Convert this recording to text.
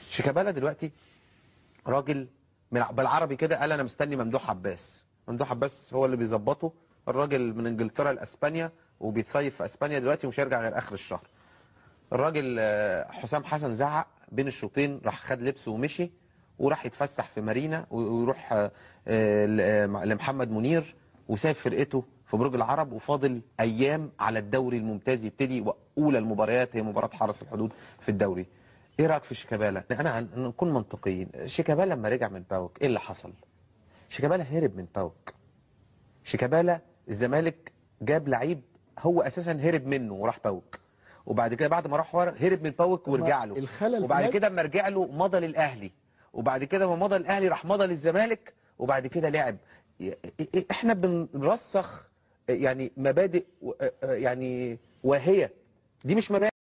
شيكابالا دلوقتي راجل من بالعربي كده قال انا مستني ممدوح عباس ممدوح عباس هو اللي بيظبطه الراجل من انجلترا لاسبانيا وبيتصيف في اسبانيا دلوقتي ومش هيرجع غير اخر الشهر الراجل آه، حسام حسن زعق بين الشوطين راح خد لبسه ومشي وراح يتفسح في مارينا ويروح آه، آه، ل- آه، لمحمد منير وساب فرقته في برج العرب وفاضل ايام على الدوري الممتاز يبتدي واولى المباريات هي مباراه حرس الحدود في الدوري ايه رايك في شيكابالا انا عن- نكون منطقيين شيكابالا لما رجع من باوك ايه اللي حصل شيكابالا هرب من باوك شيكابالا الزمالك جاب لعيب هو اساسا هرب منه وراح باوك وبعد كده بعد ما راح ورا هرب من باوك ورجع له الخلل وبعد في كده اما رجع له مضى للاهلي وبعد كده ما مضى الاهلي راح مضى للزمالك وبعد كده لعب ي- ي- احنا بنرسخ يعني مبادئ و- يعني واهيه دي مش مبادئ